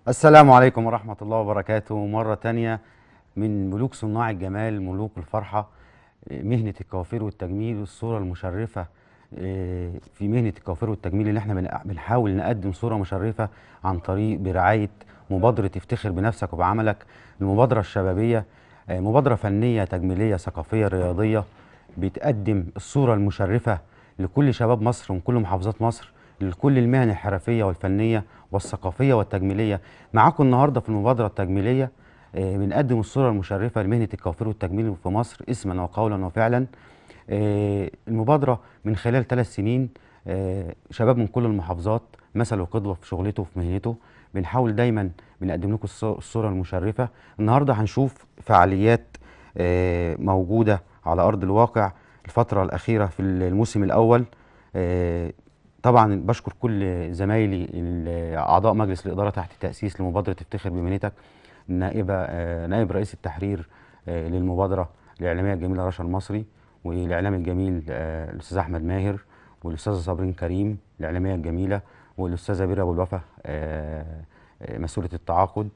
السلام عليكم ورحمة الله وبركاته مرة تانية من ملوك صناع الجمال ملوك الفرحة آه، مهنة الكوافير والتجميل الصورة المشرفة آه، في مهنة الكوافير والتجميل اللي احنا بن- بنحاول نقدم صورة مشرفة عن طريق برعاية مبادرة افتخر بنفسك وبعملك المبادرة الشبابية آه، مبادرة فنية تجميلية ثقافية رياضية بتقدم الصورة المشرفة لكل شباب مصر ومن كل محافظات مصر لكل المهن الحرفية والفنية والثقافية والتجميلية معاكم النهاردة في المبادرة التجميلية آه، بنقدم الصورة المشرفة لمهنة الكوافير والتجميل في مصر اسما وقولا وفعلا آه، المبادرة من خلال ثلاث سنين آه، شباب من كل المحافظات مثلوا قدوة في شغلته وفي مهنته بنحاول دايما بنقدم لكم الص- الصورة المشرفة النهاردة هنشوف فعاليات آه، موجودة على أرض الواقع الفترة الأخيرة في الموسم الأول آه، طبعا بشكر كل زمايلي ال- أعضاء مجلس الإدارة تحت تأسيس لمبادرة افتخر بمهنتك النائبة آه، نائب رئيس التحرير آه، للمبادرة الإعلامية الجميلة رشا المصري والإعلام الجميل آه، الأستاذ أحمد ماهر والأستاذة صابرين كريم الإعلامية الجميلة والأستاذة بيرة أبو الوفا آه، آه، مسؤولة التعاقد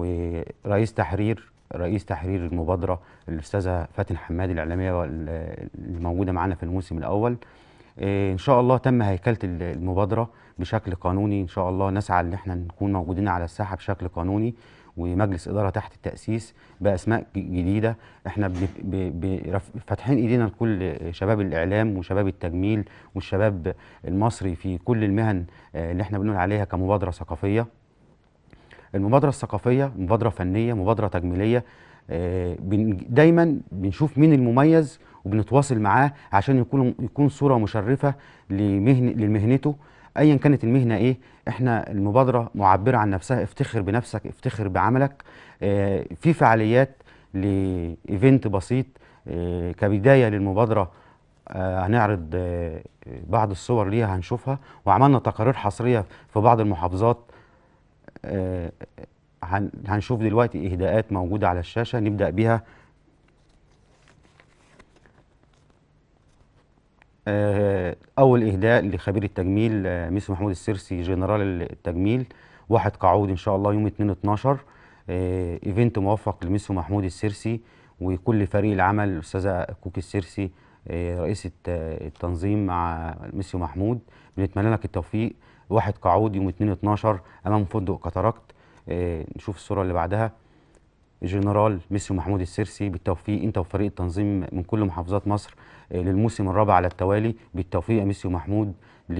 ورئيس تحرير رئيس تحرير المبادرة الأستاذة فاتن حماد الإعلامية وال- الموجودة معانا في الموسم الأول آه، ان شاء الله تم هيكله ال- المبادره بشكل قانوني ان شاء الله نسعى ان احنا نكون موجودين على الساحه بشكل قانوني ومجلس اداره تحت التاسيس باسماء ج- جديده احنا ب- ب- ب- رف- فاتحين ايدينا لكل شباب الاعلام وشباب التجميل والشباب المصري في كل المهن آه، اللي احنا بنقول عليها كمبادره ثقافيه المبادرة الثقافية مبادرة فنية مبادرة تجميلية آه، بن- دايما بنشوف مين المميز وبنتواصل معاه عشان يكون يكون صورة مشرفة لمهن لمهنته ايا كانت المهنة ايه احنا المبادرة معبرة عن نفسها افتخر بنفسك افتخر بعملك آه، في فعاليات لايفنت بسيط آه، كبداية للمبادرة آه، هنعرض آه، بعض الصور ليها هنشوفها وعملنا تقارير حصرية في بعض المحافظات آه، هن- هنشوف دلوقتي إهداءات موجودة على الشاشة نبدأ بيها آه، أول إهداء لخبير التجميل آه، ميسو محمود السرسي جنرال التجميل واحد قعود إن شاء الله يوم 2 12 آه، إيفنت موفق لميسو محمود السرسي وكل فريق العمل الأستاذة كوكي السرسي آه، رئيسة آه، التنظيم مع ميسيو محمود بنتمنى لك التوفيق واحد قعود يوم 2 12 أمام فندق كاتاراكت آه، نشوف الصورة اللي بعدها جنرال ميسيو محمود السرسي بالتوفيق انت وفريق التنظيم من كل محافظات مصر آه، للموسم الرابع على التوالي بالتوفيق يا ميسيو محمود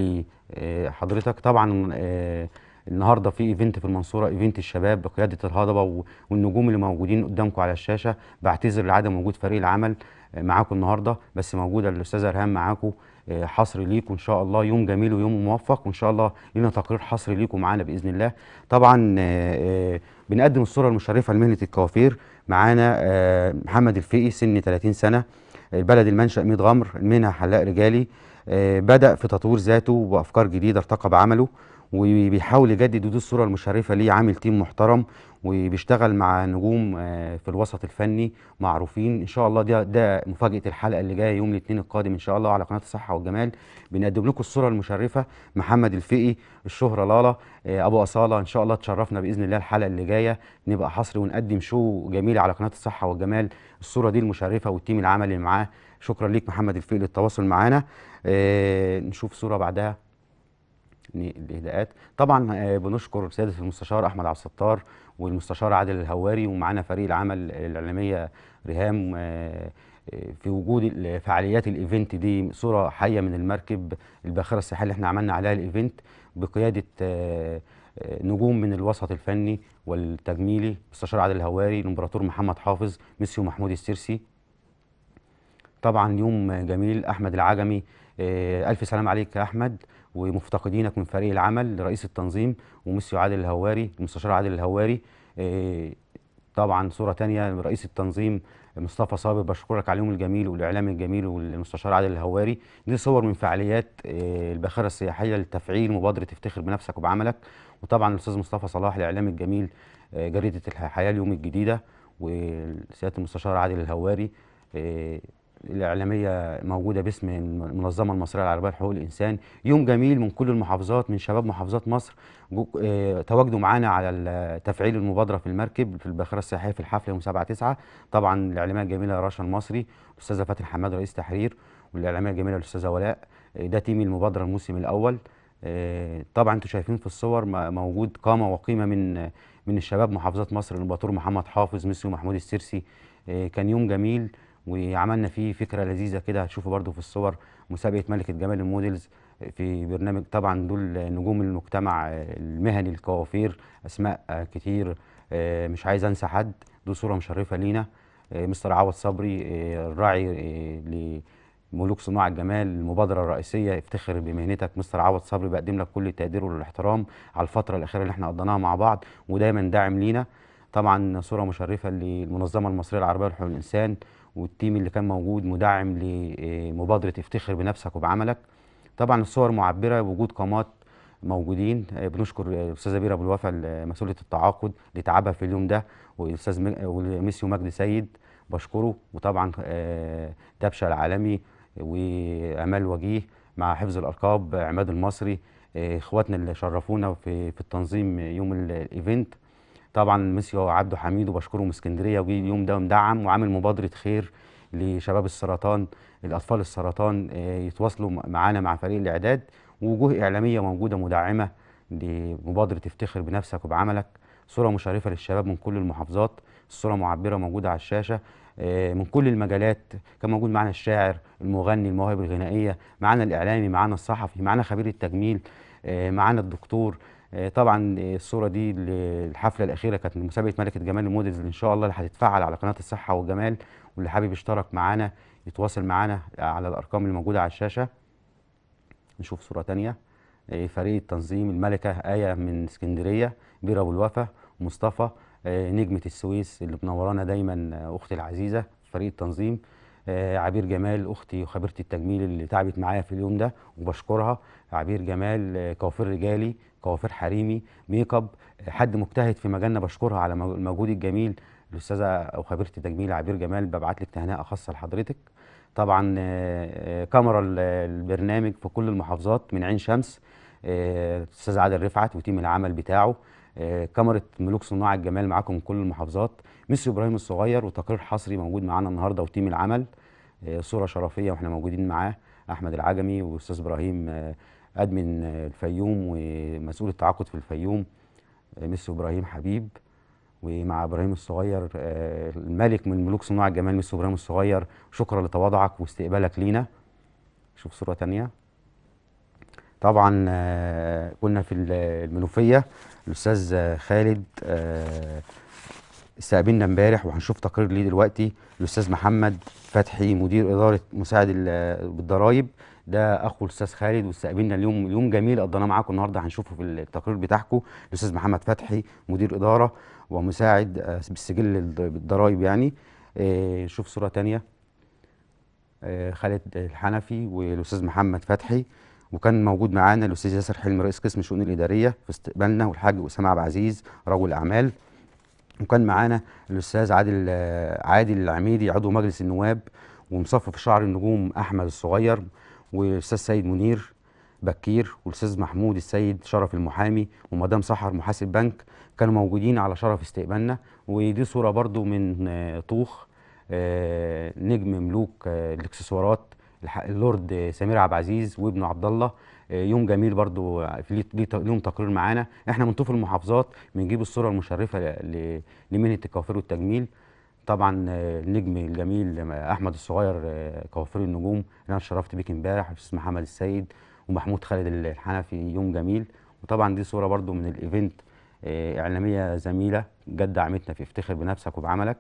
لحضرتك طبعا آه، النهارده في ايفنت في المنصوره ايفنت الشباب بقياده الهضبه و- والنجوم اللي موجودين قدامكم على الشاشه بعتذر لعدم وجود فريق العمل آه، معاكم النهارده بس موجوده الاستاذه ريهام معاكم آه، حصر ليكم ان شاء الله يوم جميل ويوم موفق وان شاء الله لنا تقرير حصري ليكم معانا باذن الله طبعا آه، آه، بنقدم الصوره المشرفه لمهنه الكوافير معانا آه، محمد الفقي سن 30 سنه البلد المنشأ ميت غمر المهنه حلاق رجالي آه، بدأ في تطوير ذاته وأفكار جديدة ارتقى بعمله وبيحاول يجدد ودي الصورة المشرفة ليه عامل تيم محترم وبيشتغل مع نجوم آه، في الوسط الفني معروفين ان شاء الله ده ده مفاجأة الحلقة اللي جاية يوم الاثنين القادم ان شاء الله على قناة الصحة والجمال بنقدم لكم الصورة المشرفة محمد الفقي الشهرة لالا آه، ابو اصالة ان شاء الله تشرفنا باذن الله الحلقة اللي جاية نبقى حصري ونقدم شو جميل على قناة الصحة والجمال الصورة دي المشرفة والتيم العملي اللي معاه شكرا ليك محمد الفقي للتواصل معانا آه، نشوف صورة بعدها ن- الاهداءات طبعا آه، بنشكر سياده المستشار احمد عبد الستار والمستشار عادل الهواري ومعانا فريق العمل الاعلاميه ريهام آه، آه، في وجود ال- فعاليات الايفنت دي صوره حيه من المركب الباخره السياحيه اللي احنا عملنا عليها الايفنت بقياده آه، آه، نجوم من الوسط الفني والتجميلي المستشار عادل الهواري الامبراطور محمد حافظ ميسيو محمود السرسي طبعا يوم جميل احمد العجمي آه، الف سلام عليك يا احمد ومفتقدينك من فريق العمل رئيس التنظيم ومسيو عادل الهواري المستشار عادل الهواري آه، طبعا صوره تانية رئيس التنظيم مصطفى صابر بشكرك على اليوم الجميل والاعلام الجميل والمستشار عادل الهواري دي صور من فعاليات آه، الباخره السياحيه لتفعيل مبادره افتخر بنفسك وبعملك وطبعا الاستاذ مصطفى صلاح الاعلام الجميل آه، جريده الحياه اليوم الجديده وسياده المستشار عادل الهواري آه، الإعلامية موجودة باسم المنظمة المصرية العربية لحقوق الإنسان يوم جميل من كل المحافظات من شباب محافظات مصر جو- آه، تواجدوا معانا على ال- تفعيل المبادرة في المركب في الباخرة السياحية في الحفل يوم 7 9 طبعا الإعلامية الجميلة رشا المصري الأستاذة فاتن حماد رئيس تحرير والإعلامية الجميلة الأستاذة ولاء آه، ده تيم المبادرة الموسم الأول آه، طبعا انتوا شايفين في الصور م- موجود قامة وقيمة من من الشباب محافظات مصر الباطور محمد حافظ ميسيو محمود السرسي آه، كان يوم جميل وعملنا فيه فكرة لذيذة كده هتشوفوا برضو في الصور مسابقة ملكة جمال الموديلز في برنامج طبعا دول نجوم المجتمع آه، المهني الكوافير أسماء آه، كتير آه، مش عايز أنسى حد دي صورة مشرفة لينا آه، مستر عوض صبري آه، الراعي آه، لملوك صناع الجمال المبادرة الرئيسية افتخر بمهنتك مستر عوض صبري بقدم لك كل التقدير والاحترام على الفترة الأخيرة اللي احنا قضيناها مع بعض ودايما داعم لينا طبعا صورة مشرفة للمنظمة المصرية العربية لحقوق الإنسان والتيم اللي كان موجود مدعم لمبادرة افتخر بنفسك وبعملك طبعا الصور معبرة بوجود قامات موجودين آه، بنشكر آه، الاستاذه بيرة ابو الوفا ال- مسؤوله التعاقد لتعبها في اليوم ده والاستاذ مج- والميسيو مجدي سيد بشكره وطبعا آه، دبشه العالمي وامال وجيه مع حفظ الالقاب آه، عماد المصري آه، اخواتنا اللي شرفونا في في التنظيم يوم ال- الايفنت طبعا ميسيو عبده حميد وبشكره من اسكندريه وجي اليوم ده مدعم وعامل مبادره خير لشباب السرطان الاطفال السرطان آه، يتواصلوا م- معانا مع فريق الاعداد ووجوه اعلاميه موجوده مدعمه لمبادره افتخر بنفسك وبعملك صوره مشرفه للشباب من كل المحافظات الصوره معبره موجوده على الشاشه آه، من كل المجالات كان موجود معانا الشاعر المغني المواهب الغنائيه معانا الاعلامي معانا الصحفي معانا خبير التجميل آه، معانا الدكتور آه، طبعا آه، الصوره دي ل- الحفله الاخيره كانت من مسابقه ملكه جمال المودلز اللي ان شاء الله اللي هتتفعل على قناه الصحه والجمال واللي حابب يشترك معانا يتواصل معانا على الارقام اللي موجوده على الشاشه نشوف صوره تانية آه، فريق التنظيم الملكه ايه من اسكندريه بيرة ابو الوفا مصطفى آه، نجمه السويس اللي منورانا دايما آه، اختي العزيزه فريق التنظيم آه، عبير جمال اختي وخبيره التجميل اللي تعبت معايا في اليوم ده وبشكرها عبير جمال آه، كوافير رجالي كوافير حريمي ميك اب آه، حد مجتهد في مجالنا بشكرها على مج- المجهود الجميل الاستاذه او خبيره التجميل عبير جمال ببعت لك تهنئه خاصه لحضرتك طبعا آه، آه، كاميرا ال- البرنامج في كل المحافظات من عين شمس آه، الاستاذ عادل رفعت وتيم العمل بتاعه آه، كاميرا ملوك صناع الجمال معاكم من كل المحافظات ميسي ابراهيم الصغير وتقرير حصري موجود معانا النهارده وتيم العمل آه، صوره شرفيه واحنا موجودين معاه احمد العجمي واستاذ ابراهيم آه، ادمن آه، الفيوم ومسؤول التعاقد في الفيوم آه، ميسي ابراهيم حبيب ومع ابراهيم الصغير آه، الملك من ملوك صناع الجمال ميسي ابراهيم الصغير شكرا لتواضعك واستقبالك لينا شوف صوره تانية طبعا آه، كنا في ال- المنوفيه الاستاذ آه، خالد آه، استقبلنا امبارح وهنشوف تقرير ليه دلوقتي الاستاذ محمد فتحي مدير اداره مساعد ال- بالضرايب ده اخو الاستاذ خالد واستقبلنا اليوم اليوم جميل قضيناه معاكم النهارده هنشوفه في التقرير بتاعكم الاستاذ محمد فتحي مدير اداره ومساعد آه، بالسجل الض- بالضرايب يعني آه، شوف صوره تانية آه، خالد الحنفي والاستاذ محمد فتحي وكان موجود معانا الاستاذ ياسر حلمي رئيس قسم الشؤون الاداريه في استقبالنا والحاج اسامه عبد العزيز رجل اعمال وكان معانا الاستاذ عادل آه، عادل العميدي عضو مجلس النواب ومصفف شعر النجوم احمد الصغير والاستاذ سيد منير بكير والاستاذ محمود السيد شرف المحامي ومدام سحر محاسب بنك كانوا موجودين على شرف استقبالنا ودي صوره برضو من آه، طوخ آه، نجم ملوك آه، الاكسسوارات الح- اللورد آه، سمير عبد العزيز وابنه عبد الله آه، يوم جميل برضو آه، في ليه- ليه ت- ليهم تقرير معانا احنا من طوف المحافظات بنجيب الصوره المشرفه ل- ل- لمهنه الكوافير والتجميل طبعا آه، النجم الجميل آه، احمد الصغير آه، كوافير النجوم اللي انا اتشرفت بيك امبارح الاستاذ محمد السيد ومحمود خالد الحنفي يوم جميل وطبعا دي صوره برضو من الايفنت آه، اعلاميه زميله جت دعمتنا في افتخر بنفسك وبعملك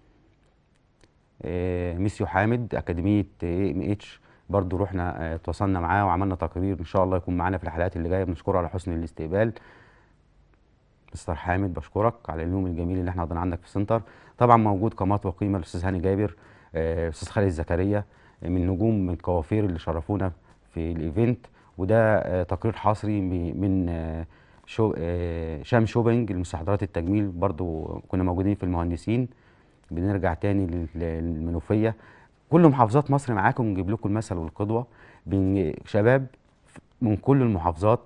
آه، ميسيو حامد اكاديميه اي ام اتش برضو رحنا آه، اتواصلنا معاه وعملنا تقرير ان شاء الله يكون معانا في الحلقات اللي جايه بنشكره على حسن الاستقبال مستر حامد بشكرك على اليوم الجميل اللي احنا قضيناه عندك في السنتر طبعا موجود قامات وقيمه الاستاذ هاني جابر آه، استاذ خالد زكريا آه، من نجوم من الكوافير اللي شرفونا في الايفنت وده آه، تقرير حصري م- من آه، شو آه، شام شوبينج المستحضرات التجميل برضو كنا موجودين في المهندسين بنرجع تاني لل- للمنوفيه كل محافظات مصر معاكم نجيب لكم المثل والقدوة بين شباب من كل المحافظات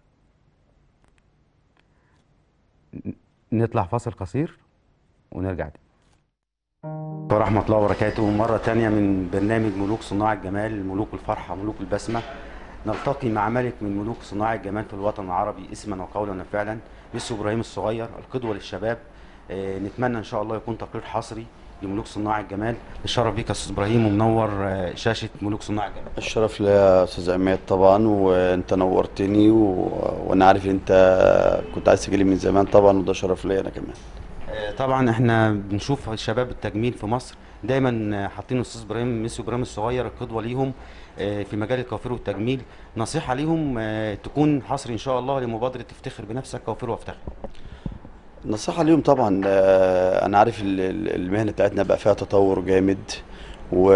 ن- نطلع فاصل قصير ونرجع تاني ورحمة الله وبركاته مرة تانية من برنامج ملوك صناع الجمال ملوك الفرحة ملوك البسمة نلتقي مع ملك من ملوك صناع الجمال في الوطن العربي اسما وقولا وفعلا ميسو ابراهيم الصغير القدوة للشباب آه، نتمنى ان شاء الله يكون تقرير حصري لملوك صناع الجمال الشرف بيك يا استاذ ابراهيم ومنور آه، شاشة ملوك صناع الجمال الشرف ليا يا استاذ عماد طبعا وانت نورتني و... وانا عارف ان انت كنت عايز تجيلي من زمان طبعا وده شرف ليا انا كمان آه، طبعا احنا بنشوف شباب التجميل في مصر دايما آه، حاطين الاستاذ ابراهيم ميسي ابراهيم الصغير القدوه ليهم آه، في مجال الكوافير والتجميل نصيحه ليهم آه، تكون حصري ان شاء الله لمبادره افتخر بنفسك كوافير وافتخر النصيحة ليهم طبعا آه، انا عارف ال- ال- المهنة بتاعتنا بقى فيها تطور جامد و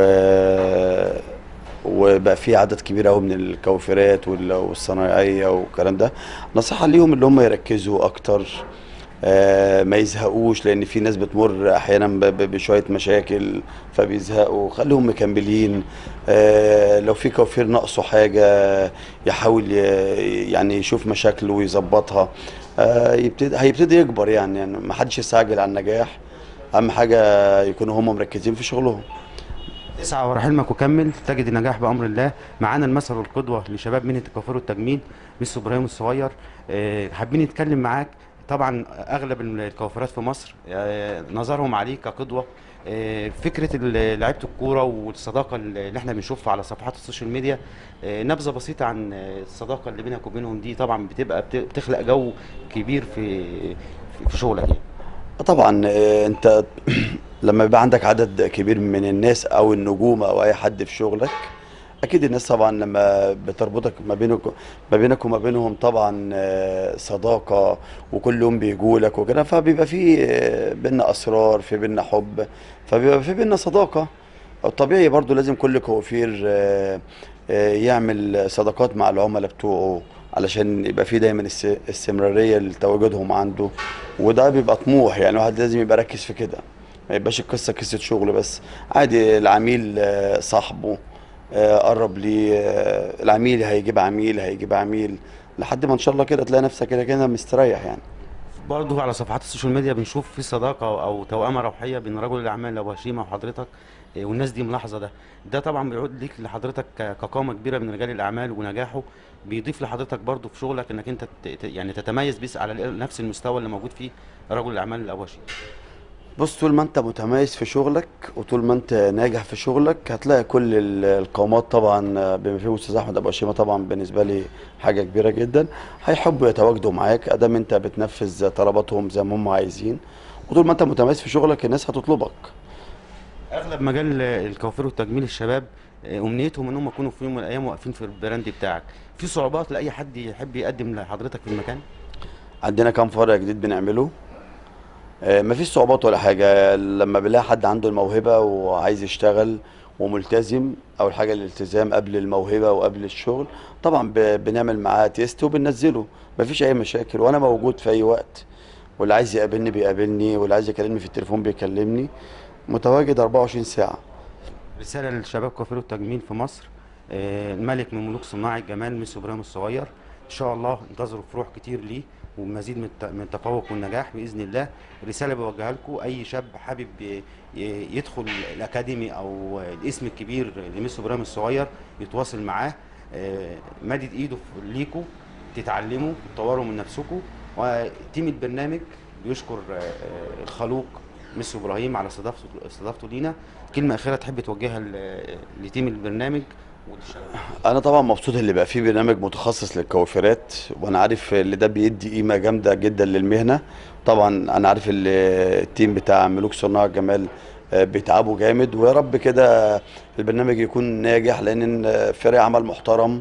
وبقى في عدد كبير قوي من الكوافيرات وال- والصنايعية والكلام ده نصيحة ليهم اللي هم يركزوا اكتر آه، ما يزهقوش لان في ناس بتمر احيانا ب- ب- بشويه مشاكل فبيزهقوا خليهم مكملين آه، لو في كوافير ناقصه حاجه يحاول ي- يعني يشوف مشاكله ويظبطها آه، يبتدي هيبتدي يكبر يعني يعني ما حدش يستعجل على النجاح اهم حاجه يكونوا هم مركزين في شغلهم اسعى ورا حلمك وكمل تجد النجاح بامر الله معانا المثل والقدوه لشباب مهنه الكوافير والتجميل ميسي ابراهيم الصغير آه، حابين نتكلم معاك طبعا اغلب الكوافيرات في مصر آه، نظرهم عليك كقدوه آه، فكره ال- لعيبه الكوره والصداقه اللي احنا بنشوفها على صفحات السوشيال ميديا آه، نبذه بسيطه عن آه، الصداقه اللي بينك وبينهم دي طبعا بتبقى بت- بتخلق جو كبير في في- في شغلك يعني طبعا آه، انت لما يبقى عندك عدد كبير من الناس او النجوم او اي حد في شغلك اكيد الناس طبعا لما بتربطك ما بينك ما بينك وما بينهم طبعا آه، صداقة وكل يوم بيجوا لك وكده فبيبقى في آه، بينا اسرار في بينا حب فبيبقى في بينا صداقة طبيعي برضو لازم كل كوافير آه، آه، يعمل صداقات مع العملاء بتوعه علشان يبقى في دايما است- استمرارية لتواجدهم عنده وده بيبقى طموح يعني الواحد لازم يبقى ركز في كده ما يبقاش القصة قصة شغل بس عادي العميل آه، صاحبه آه، قرب ليه آه، العميل هيجيب عميل هيجيب عميل لحد ما ان شاء الله كده تلاقي نفسك كده كده مستريح يعني برضه على صفحات السوشيال ميديا بنشوف في صداقة أو توأمة روحية بين رجل الأعمال أبو هشيمة وحضرتك إيه، والناس دي ملاحظة ده ده طبعا بيعود ليك لحضرتك ك- كقامة كبيرة من رجال الأعمال ونجاحه بيضيف لحضرتك برضه في شغلك إنك أنت ت- ت- يعني تتميز بس على نفس المستوى اللي موجود فيه رجل الأعمال أبو هشيمة بص طول ما انت متميز في شغلك وطول ما انت ناجح في شغلك هتلاقي كل ال- القامات طبعا آه، بما فيهم استاذ احمد ابو هشيمه طبعا بالنسبه لي حاجه كبيره جدا هيحبوا يتواجدوا معاك ادام انت بتنفذ طلباتهم زي ما هم عايزين وطول ما انت متميز في شغلك الناس هتطلبك أغلب مجال الكوافير والتجميل الشباب إيه، أمنيتهم إن هم يكونوا في يوم من الأيام واقفين في البراند بتاعك في صعوبات لأي حد يحب يقدم لحضرتك في المكان عندنا كام فرع جديد بنعمله آه، مفيش صعوبات ولا حاجة لما بنلاقي حد عنده الموهبة وعايز يشتغل وملتزم أول حاجة الالتزام قبل الموهبة وقبل الشغل طبعا ب- بنعمل معاه تيست وبننزله مفيش أي مشاكل وأنا موجود في أي وقت واللي عايز يقابلني بيقابلني واللي عايز يكلمني في التليفون بيكلمني متواجد 24 ساعة رسالة للشباب كوافير التجميل في مصر آه، الملك من ملوك صناع الجمال ميسي ابراهيم الصغير ان شاء الله انتظروا فروح كتير ليه ومزيد من الت- من التفوق والنجاح باذن الله رساله بوجهها لكم اي شاب حابب ي- ي- يدخل الاكاديمي او الاسم الكبير لميسي ابراهيم الصغير يتواصل معاه آه، مدد ايده في- ليكوا تتعلموا تطوروا من نفسكم وتيم البرنامج بيشكر آه، آه، الخلوق ميسي ابراهيم على استضافته استضافته لينا كلمه اخيره تحب توجهها ل- لتيم البرنامج وللشباب انا طبعا مبسوط اللي بقى فيه برنامج متخصص للكوافيرات وانا عارف اللي ده بيدي قيمه جامده جدا للمهنه طبعا انا عارف اللي التيم بتاع ملوك صناع الجمال آه، بيتعبوا جامد ويا رب كده البرنامج يكون ناجح لان فريق عمل محترم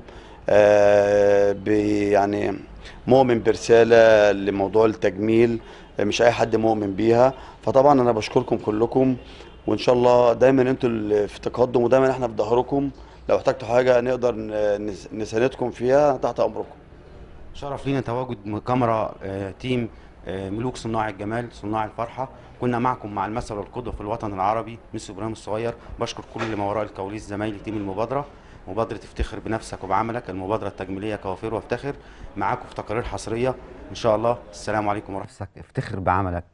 آه، بي- يعني مؤمن برساله لموضوع التجميل آه، مش اي حد مؤمن بيها فطبعا انا بشكركم كلكم وان شاء الله دايما انتوا اللي في تقدم ودايما احنا في ظهركم لو احتجتوا حاجه نقدر ن- نس- نساندكم فيها تحت امركم شرف لينا تواجد م- كاميرا آه، تيم آه، ملوك صناع الجمال صناع الفرحه كنا معكم مع المثل والقدوه في الوطن العربي ميسو ابراهيم الصغير بشكر كل اللي ما وراء الكواليس زمايلي تيم المبادره مبادره افتخر بنفسك وبعملك المبادره التجميليه كوافير وافتخر معاكم في تقارير حصريه ان شاء الله السلام عليكم ورحمه الله افتخر بعملك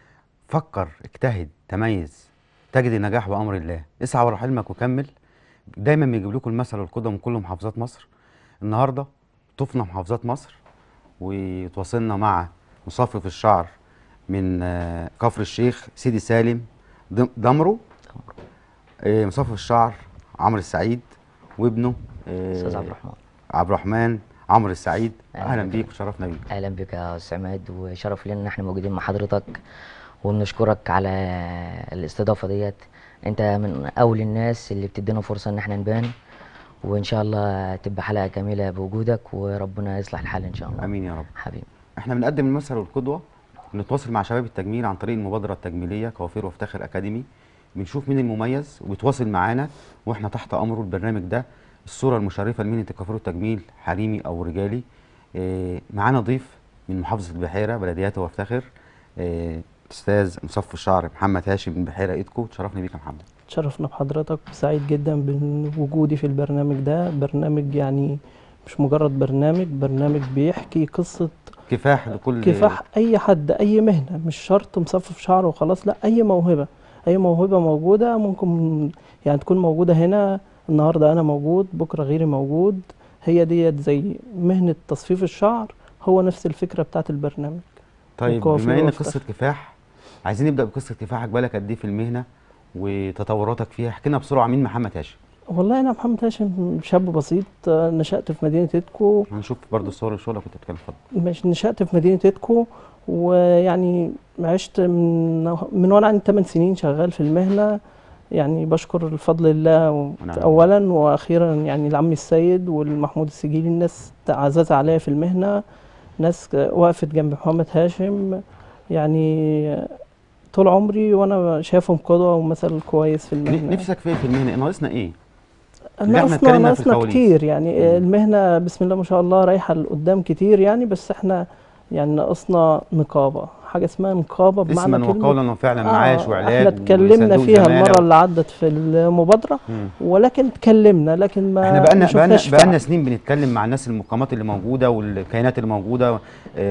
فكر اجتهد تميز تجد النجاح بامر الله اسعى ورا حلمك وكمل دايما بيجيب لكم المثل والقدوه من كل محافظات مصر النهارده طفنا محافظات مصر وتواصلنا مع مصفف الشعر من آه، كفر الشيخ سيدي سالم دم- دمرو آه، مصفف الشعر عمرو السعيد وابنه آه، استاذ عبد الرحمن عبد الرحمن عمرو السعيد أهلا اهلا بك. بيك وشرفنا بيك اهلا بك يا استاذ عماد وشرف لنا ان احنا موجودين مع حضرتك وبنشكرك على الاستضافه ديت انت من اول الناس اللي بتدينا فرصه ان احنا نبان وان شاء الله تبقى حلقه جميله بوجودك وربنا يصلح الحال ان شاء الله امين يا رب حبيبي احنا بنقدم المثل والقدوه بنتواصل مع شباب التجميل عن طريق المبادره التجميليه كوافير وافتخر اكاديمي بنشوف مين المميز وبيتواصل معانا واحنا تحت امره البرنامج ده الصوره المشرفه لمهنه الكوافير والتجميل حريمي او رجالي اه معانا ضيف من محافظه البحيره بلدياته وافتخر اه استاذ مصف الشعر محمد هاشم من بحيره ايدكو تشرفني بيك يا محمد تشرفنا بحضرتك وسعيد جدا بوجودي في البرنامج ده برنامج يعني مش مجرد برنامج برنامج بيحكي قصة كفاح لكل كفاح أي حد أي مهنة مش شرط مصفف شعر وخلاص لا أي موهبة أي موهبة موجودة ممكن يعني تكون موجودة هنا النهاردة أنا موجود بكرة غيري موجود هي ديت زي مهنة تصفيف الشعر هو نفس الفكرة بتاعت البرنامج طيب وكوافير بما ان وافتخر. قصه كفاح عايزين نبدا بقصه كفاحك بالك قد ايه في المهنه وتطوراتك فيها احكي لنا بسرعه مين محمد هاشم والله أنا محمد هاشم شاب بسيط آه، نشأت في مدينة إيدكو هنشوف برضو صور الشغل كنت بتتكلم اتفضل مش نشأت في مدينة إيدكو ويعني عشت من من وانا عندي 8 سنين شغال في المهنة يعني بشكر الفضل الله و- ونعم أولا وأخيرا يعني لعمي السيد والمحمود السجيلي الناس عزاز عليا في المهنة ناس وقفت جنب محمد هاشم يعني طول عمري وأنا شايفهم قدوة ومثل كويس في المهنة نفسك في إيه في المهنه ناقصنا ايه اللي احنا ناقصنا اتكلمنا في ناقصنا الكواليس. كتير يعني مم. المهنة بسم الله ما شاء الله رايحة لقدام كتير يعني بس احنا يعني ناقصنا نقابة حاجة اسمها نقابة بمعنى اسما كلمة وقولا وفعلا آه، معاش وعلاج احنا اتكلمنا وصندوق فيها زمالة المرة و- اللي عدت في المبادرة مم. ولكن اتكلمنا لكن ما احنا بقالنا ما بقالنا شفناش بقالنا فعل. سنين بنتكلم مع الناس المقامات اللي موجوده والكيانات اللي موجوده آه،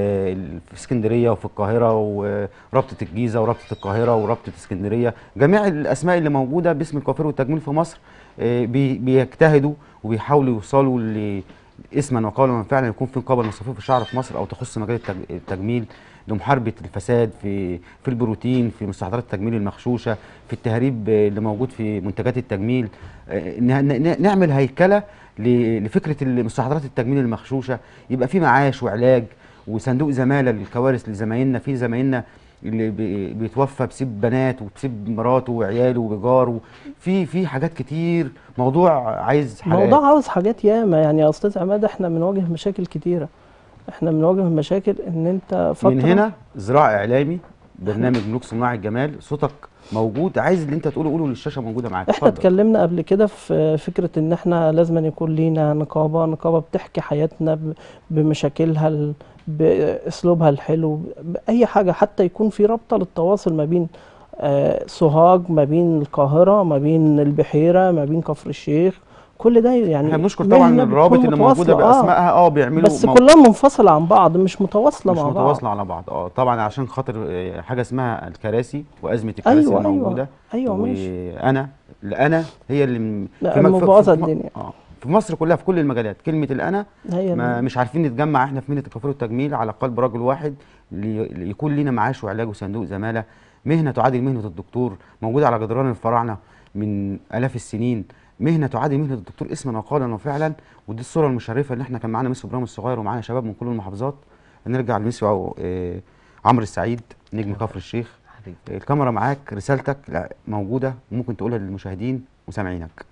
في اسكندريه وفي القاهره ورابطه الجيزه ورابطه القاهره ورابطه اسكندريه جميع الاسماء اللي موجوده باسم الكوافير والتجميل في مصر آه، بي- بيجتهدوا وبيحاولوا يوصلوا ل اسما وقولا فعلا يكون في نقابه لمصفوف الشعر في مصر او تخص مجال التج- التجميل لمحاربه الفساد في في البروتين في مستحضرات التجميل المغشوشه في التهريب آه، اللي موجود في منتجات التجميل آه، ن- ن- نعمل هيكله ل- لفكره مستحضرات التجميل المغشوشه يبقى في معاش وعلاج وصندوق زماله للكوارث لزمايلنا في زمايلنا اللي بي- بيتوفى بسيب بنات وبسيب مراته وعياله وجاره في في حاجات كتير موضوع عايز حلقات الموضوع عاوز حاجات ياما يعني يا استاذ عماد احنا بنواجه مشاكل كتيرة احنا بنواجه مشاكل ان انت فترة من هنا زراعة اعلامي برنامج ملوك صناع الجمال صوتك موجود عايز اللي انت تقوله قوله للشاشه موجوده معاك احنا اتفضل. اتكلمنا قبل كده في فكرة ان احنا لازم أن يكون لينا نقابة نقابة بتحكي حياتنا ب- بمشاكلها ال- باسلوبها الحلو باي حاجة حتى يكون في رابطة للتواصل ما بين آه، سوهاج ما بين القاهرة ما بين البحيرة ما بين كفر الشيخ كل ده يعني احنا بنشكر طبعا مهنة الروابط بتكون اللي موجوده متواصلة، آه. باسمائها اه بيعملوا بس مو- كلها منفصلة عن بعض مش متواصلة مش مع بعض متواصله على بعض اه طبعا عشان خاطر آه، حاجه اسمها الكراسي وازمه الكراسي ايوه الموجوده ايوه ايوه ماشي وانا الانا هي اللي م- لا، في م- في- مبوظة في- في- الدنيا. اه في مصر كلها في كل المجالات كلمه الانا هي ما ال- مش عارفين نتجمع احنا في مهنه الكفر والتجميل على قلب رجل واحد لي- ليكون لينا معاش وعلاج وصندوق زماله مهنه تعادل مهنه الدكتور موجوده على جدران الفراعنه من الاف السنين مهنه تعادل مهنه الدكتور اسما وقالا وفعلا ودي الصوره المشرفه اللي احنا كان معانا ميسو ابراهيم الصغير ومعانا شباب من كل المحافظات نرجع لميسو آه، عمرو السعيد نجم كفر الشيخ حبيبي الكاميرا معاك رسالتك لا، موجوده وممكن تقولها للمشاهدين وسامعينك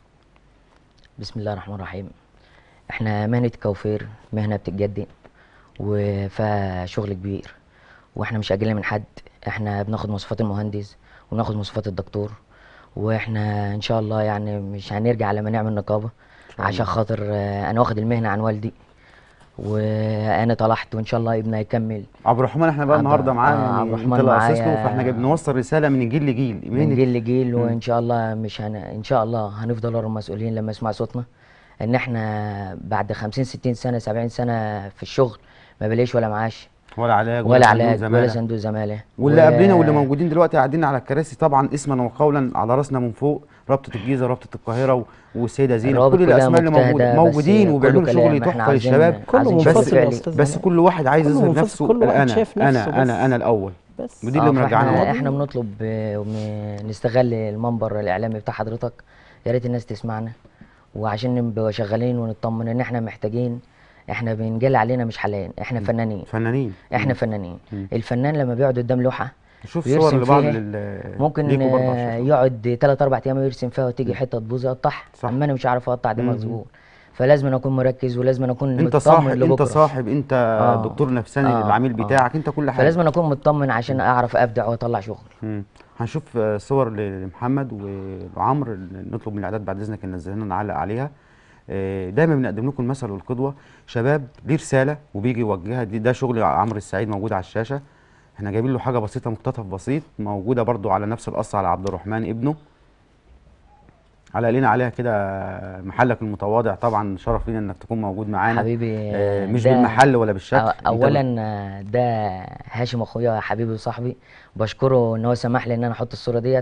بسم الله الرحمن الرحيم احنا مهنة كوافير مهنة بتتجدد وفيها شغل كبير واحنا مش اقل من حد احنا بناخد مواصفات المهندس وناخد مواصفات الدكتور واحنا ان شاء الله يعني مش هنرجع لما نعمل نقابة عشان خاطر آه، انا واخد المهنة عن والدي وانا طلعت وان شاء الله ابني هيكمل عبد الرحمن احنا بقى عبد- النهارده معاه آه، يعني عبد الرحمن انت اللي قاصص له معايا. فاحنا جاي بنوصل رساله من جيل لجيل من مهنة- جيل لجيل مم. وان شاء الله مش هن... ان شاء الله هنفضل ورا المسؤولين لما يسمع صوتنا ان احنا بعد 50 60 سنه 70 سنه في الشغل ما بلاقيش ولا معاش ولا علاج ولا صندوق علاج زمالة. ولا صندوق زماله واللي و- قبلنا واللي موجودين دلوقتي قاعدين على الكراسي طبعا اسما وقولا على راسنا من فوق رابطه الجيزه ورابطه القاهره و- والسيده زينب الروابط كل كلها الاسماء اللي موجوده مجتهدة، بس موجودين كله وبيعملوا كلام. شغل احنا تحفه عايزين- للشباب كله عايزين منفصل شغل بس يا فعلي أستاذ بس علاء. كل واحد عايز كله يظهر منفصل، نفسه كل واحد انا شايف انا نفسه انا بس. انا الاول بس ودي اللي آه، مرجعنا فاحنا ورا. احنا بنطلب آه، وم- نستغل المنبر الاعلامي بتاع حضرتك يا ريت الناس تسمعنا وعشان نبقى شغالين ونطمن ان احنا محتاجين احنا بنجل علينا مش حلال احنا فنانين فنانين احنا فنانين مم. الفنان لما بيقعد قدام لوحه شوف ويرسم صور لبعض فيها لل ممكن ليكوا برضه آه، على الشاشة. يقعد 3 4 ايام يرسم فيها وتيجي حته تبوظ يقطعها صح. اما انا مش عارف اقطع دماغ مم. زبون فلازم أنا اكون مركز ولازم أنا اكون انت مطمن صاحب انت لبكره صاحب انت آه. دكتور نفساني آه، للعميل آه. بتاعك انت كل حاجه فلازم أنا اكون مطمن عشان اعرف ابدع واطلع شغل مم. هنشوف آه، صور لمحمد وعمرو نطلب من الاعداد بعد اذنك ننزل لنا نعلق عليها آه، دايما بنقدم لكم المثل والقدوه شباب ليه رساله وبيجي يوجهها دي ده شغل عمرو السعيد موجود على الشاشه احنا جايبين له حاجه بسيطه مقتطف بسيط موجوده برضو على نفس القص على عبد الرحمن ابنه على لينا عليها كده محلك المتواضع طبعا شرف لينا انك تكون موجود معانا حبيبي آه، مش ده بالمحل ولا بالشكل أو- انت اولا آه، ده هاشم اخويا حبيبي وصاحبي بشكره ان هو سمح لي ان انا احط الصوره ديت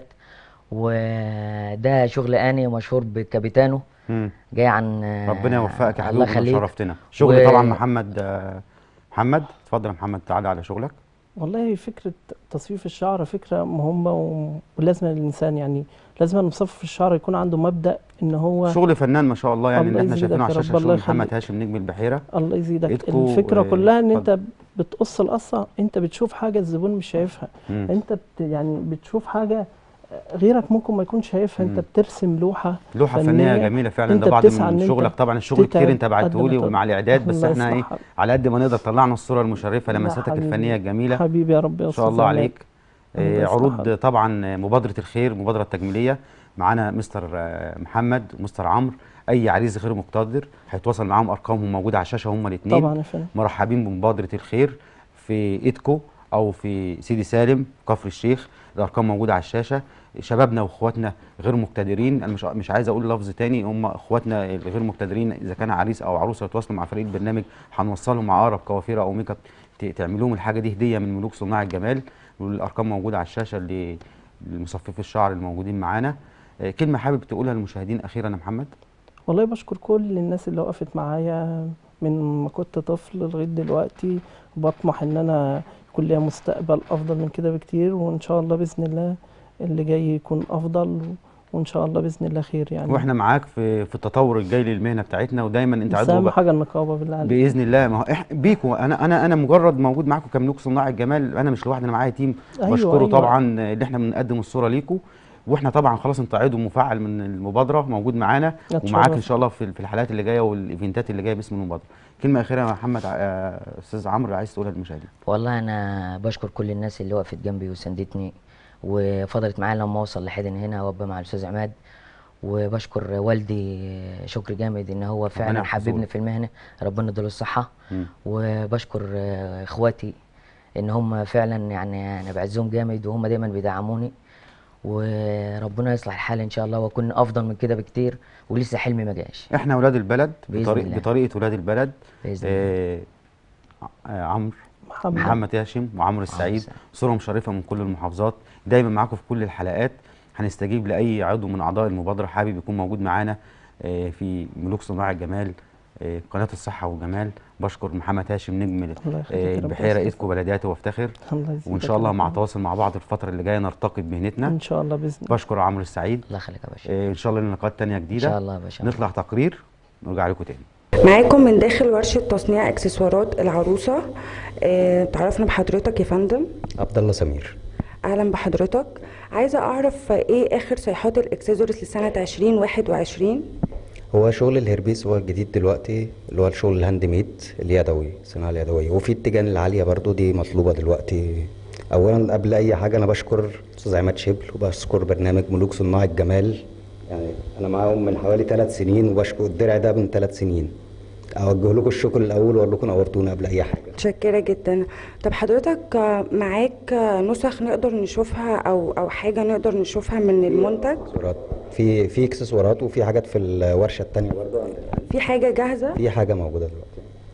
وده شغل اني مشهور بكابيتانو مم. جاي عن آه، ربنا يوفقك يا الله حبيبي يخليك شرفتنا شغل و- طبعا محمد آه، محمد اتفضل يا محمد تعالى على شغلك والله فكرة تصفيف الشعر فكرة مهمة و- ولازم الإنسان يعني لازم المصفف الشعر يكون عنده مبدأ إن هو شغل فنان ما شاء الله يعني الله اللي احنا يزيدك شايفينه على يا رب، الشاشه الله شغل محمد يخليك. هاشم نجم البحيره الله يزيدك إيدكو الفكرة و- كلها إن أنت اتفضل. بتقص القصة أنت بتشوف حاجة الزبون مش شايفها مم. أنت بت يعني بتشوف حاجة غيرك ممكن ما يكون شايفها أنت مم. بترسم لوحة لوحه فنيه فنية جميله فعلا أنت ده بعض بتسعى إن من أنت شغلك طبعا الشغل كتير تتعب انت بعته قد لي ما ومع الاعداد بس الله احنا ايه يصلحك. على قد ما نقدر طلعنا الصوره المشرفه لا لمساتك حبيبي. الفنيه الجميله حبيبي يا رب يا ان شاء أستاذ الله عماد. عليك الله آه، يصلح عروض حالك. طبعا مبادره الخير مبادره تجميليه معانا مستر آه، محمد ومستر عمرو اي عريس غير مقتدر هيتواصل معاهم ارقامهم موجوده على الشاشه هم الاثنين طبعا يا فندم مرحبين بمبادرة الخير في إيدكو أو في سيدي سالم كفر الشيخ الأرقام موجودة على الشاشة شبابنا وإخواتنا غير مقتدرين أنا مش مش عايز أقول لفظ تاني هم إخواتنا الغير مقتدرين إذا كان عريس أو عروسة يتواصلوا مع فريق البرنامج هنوصلهم مع أقرب كوافيرة أو ميك اب ت- تعمل لهم الحاجة دي هدية من ملوك صناع الجمال والأرقام موجودة على الشاشة اللي لمصففي الشعر الموجودين معانا آه، كلمة حابب تقولها للمشاهدين أخيرا يا محمد والله بشكر كل الناس اللي وقفت معايا من ما كنت طفل لغاية دلوقتي بطمح ان انا يكون ليا مستقبل افضل من كده بكتير وان شاء الله باذن الله اللي جاي يكون افضل و- وان شاء الله باذن الله خير يعني واحنا معاك في في التطور الجاي للمهنه بتاعتنا ودايما انت بس عضو اهم بقى- حاجه النقابه بالله عليك باذن الله ما هو إح... بيكوا انا انا انا مجرد موجود معاكم كملوك صناع الجمال انا مش لوحدي انا معايا تيم أيوة، بشكره أيوة. طبعا اللي احنا بنقدم الصوره ليكوا واحنا طبعا خلاص انت عضو مفعل من المبادره موجود معانا أتشرف. ومعاك ان شاء الله في في الحلقات اللي جايه والايفنتات اللي جايه باسم المبادره كلمه اخيره يا محمد آه، استاذ عمرو عايز تقولها للمشاهدين والله انا بشكر كل الناس اللي وقفت جنبي وساندتني وفضلت معايا لما اوصل لحد هنا وابقى مع الاستاذ عماد وبشكر والدي شكر جامد ان هو فعلا يحفظه حببني لك. في المهنه ربنا يديله الصحه مم. وبشكر آه، اخواتي ان هم فعلا يعني انا بعزهم جامد وهم دايما بيدعموني وربنا يصلح الحال ان شاء الله واكون افضل من كده بكتير ولسه حلمي ما جاش احنا اولاد البلد بإذن بطريق الله. بطريقه ولاد البلد باذن الله آه آه عمرو محمد محمد هاشم وعمرو السعيد السعيد. صورة مشرفة من كل المحافظات دايما معاكم في كل الحلقات هنستجيب لأي عضو من أعضاء المبادرة حابب يكون موجود معانا آه، في ملوك صناع الجمال آه، قناة الصحة والجمال بشكر محمد هاشم نجم الله يخليك آه، يا رب يا البحيرة أستاذ. إيدكو بلدياتي وافتخر الله يزيدك وإن شاء يا الله رب. مع تواصل مع بعض الفترة اللي جاية نرتقي بمهنتنا ان شاء الله باذن الله بشكر عمرو السعيد الله يخليك يا باشا آه، إن شاء الله لنا لقاءات تانية ان جديدة شاء الله يا باشا نطلع تقرير ونرجع لكم تاني معاكم من داخل ورشة تصنيع اكسسوارات العروسة آه، تعرفنا بحضرتك يا فندم عبد الله سمير اهلا بحضرتك عايزة اعرف ايه اخر صيحات الاكسسوارز لسنة 2021 هو شغل الهربيس هو الجديد دلوقتي اللي هو الشغل الهاند ميد اليدوي الصناعة اليدوية وفي التيجان العالية برضو دي مطلوبة دلوقتي أولا قبل أي حاجة أنا بشكر أستاذ عماد شبل وبشكر برنامج ملوك صناع الجمال يعني أنا معاهم من حوالي ثلاث سنين وبشكر الدرع ده من ثلاث سنين اوجه لكم الشكر الاول واقول لكم نورتونا قبل اي حاجه متشكرة جدا طب حضرتك آه، معاك آه، نسخ نقدر نشوفها او او حاجة نقدر نشوفها من المنتج اكسسوارات في في اكسسوارات وفي حاجات في الورشه التانيه برضه عندنا. في حاجة جاهزة في حاجه موجوده دلوقتي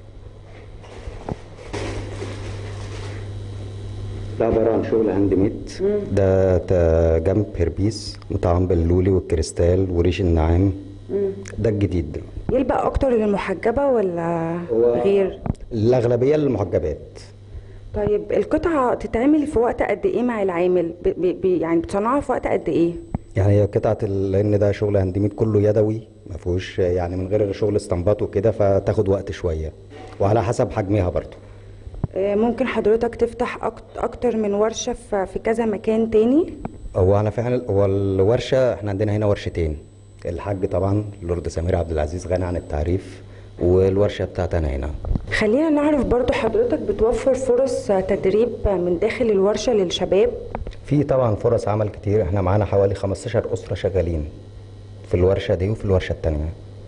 ده عباره عن شغل هاند ميد ده تا- جنب هربيس مطعم باللولي والكريستال وريش النعام ده الجديد ده يلبق اكتر للمحجبة ولا غير الاغلبيه للمحجبات طيب القطعة تتعمل في وقت قد ايه مع العامل ب ب ب يعني بتصنعها في وقت قد ايه يعني هي قطعه ال- لان ده شغل هاند ميد كله يدوي ما فيهوش يعني من غير شغل اسطمبات وكده فتاخد وقت شويه وعلى حسب حجمها برضه آه، ممكن حضرتك تفتح أكت- اكتر من ورشة في في كذا مكان تاني هو انا فعلا هو الورشه احنا عندنا هنا ورشتين الحاج طبعا اللورد سمير عبد العزيز غني عن التعريف والورشه بتاعتي انا هنا خلينا نعرف برضو حضرتك بتوفر فرص تدريب من داخل الورشة للشباب في طبعا فرص عمل كتير احنا معانا حوالي 15 اسره شغالين في الورشه دي وفي الورشه التانيه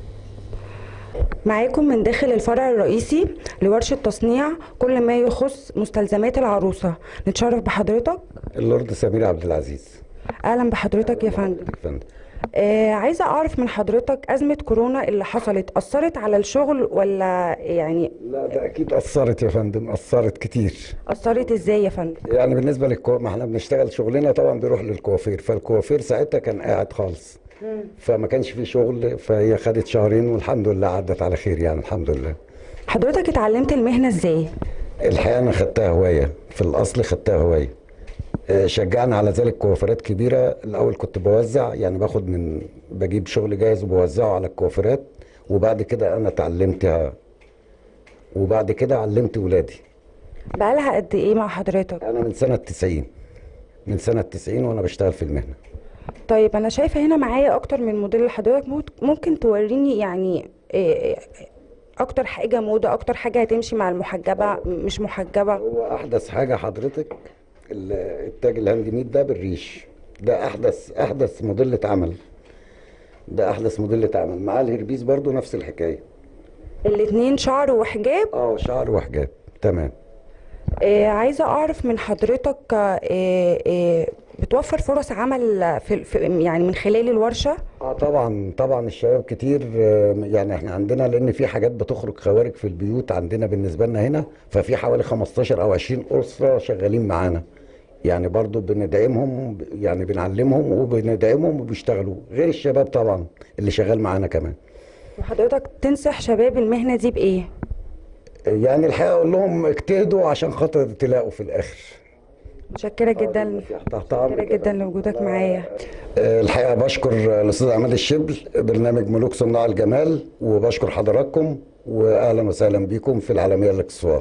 معاكم من داخل الفرع الرئيسي لورشة تصنيع كل ما يخص مستلزمات العروسة نتشرف بحضرتك اللورد سمير عبد العزيز اهلا بحضرتك يا فندم فندم آه عايزة اعرف من حضرتك ازمة كورونا اللي حصلت اثرت على الشغل ولا يعني لا ده اكيد اثرت يا فندم اثرت كتير اثرت ازاي يا فندم يعني بالنسبه للكو ما احنا بنشتغل شغلنا طبعا بيروح للكوافير فالكوافير ساعتها كان قاعد خالص فما كانش في شغل فهي خدت شهرين والحمد لله عدت على خير يعني الحمد لله حضرتك اتعلمت المهنة ازاي الحقيقه انا خدتها هوايه في الاصل خدتها هوايه آه، شجعني على ذلك كوافيرات كبيره الاول كنت بوزع يعني باخد من بجيب شغل جاهز وبوزعه على الكوافيرات وبعد كده انا اتعلمتها وبعد كده علمت ولادي بقالها قد ايه مع حضرتك انا من سنه 90 من سنه 90 وانا بشتغل في المهنه طيب انا شايفه هنا معايا اكتر من موديل حضرتك ممكن- ممكن توريني يعني إيه اكتر حاجه موضه اكتر حاجه هتمشي مع المحجبه مش محجبه هو احدث حاجه حضرتك ال- التاج الهاند ميد ده بالريش ده احدث احدث موديل اتعمل ده احدث موديل اتعمل مع الهربيس برضو نفس الحكايه الاتنين شعر وحجاب اه شعر وحجاب تمام إيه عايزه اعرف من حضرتك إيه إيه بتوفر فرص عمل في, في يعني من خلال الورشه اه طبعا طبعا الشباب كتير آه، يعني احنا عندنا لان في حاجات بتخرج خوارج في البيوت عندنا بالنسبه لنا هنا ففي حوالي 15 او 20 اسره شغالين معانا يعني برضو بندعمهم يعني بنعلمهم وبندعمهم وبيشتغلوا غير الشباب طبعا اللي شغال معانا كمان وحضرتك تنصح شباب المهنه دي بايه يعني الحقيقه اقول لهم اجتهدوا عشان خاطر تلاقوا في الاخر متشكره جدا تحت متشكره امرك جدا لوجودك معايا آه، الحقيقه بشكر الاستاذ عماد الشبل برنامج ملوك صناع الجمال وبشكر حضراتكم واهلا وسهلا بكم في العالميه للاكسسوار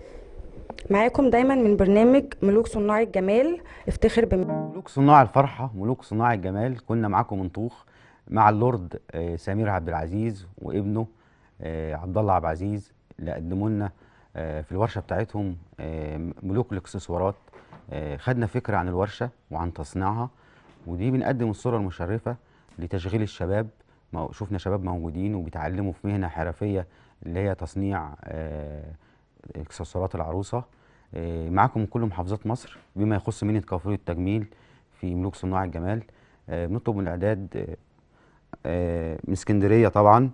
معاكم دايما من برنامج ملوك صناع الجمال افتخر بم... ملوك صناع الفرحة ملوك صناع الجمال كنا معاكم من طوخ مع اللورد آه، سمير عبد العزيز وابنه آه، عبد الله عبد العزيز اللي قدموا لنا آه، في الورشة بتاعتهم آه، ملوك الاكسسوارات آه، خدنا فكرة عن الورشة وعن تصنيعها ودي بنقدم الصورة المشرفة لتشغيل الشباب مو- شفنا شباب موجودين وبيتعلموا في مهنة حرفية اللي هي تصنيع آه، اكسسوارات العروسة آه، معاكم من كل محافظات مصر بما يخص مهنة كوافير التجميل في ملوك صناع الجمال آه، بنطلب من الإعداد آه، آه، من اسكندرية طبعا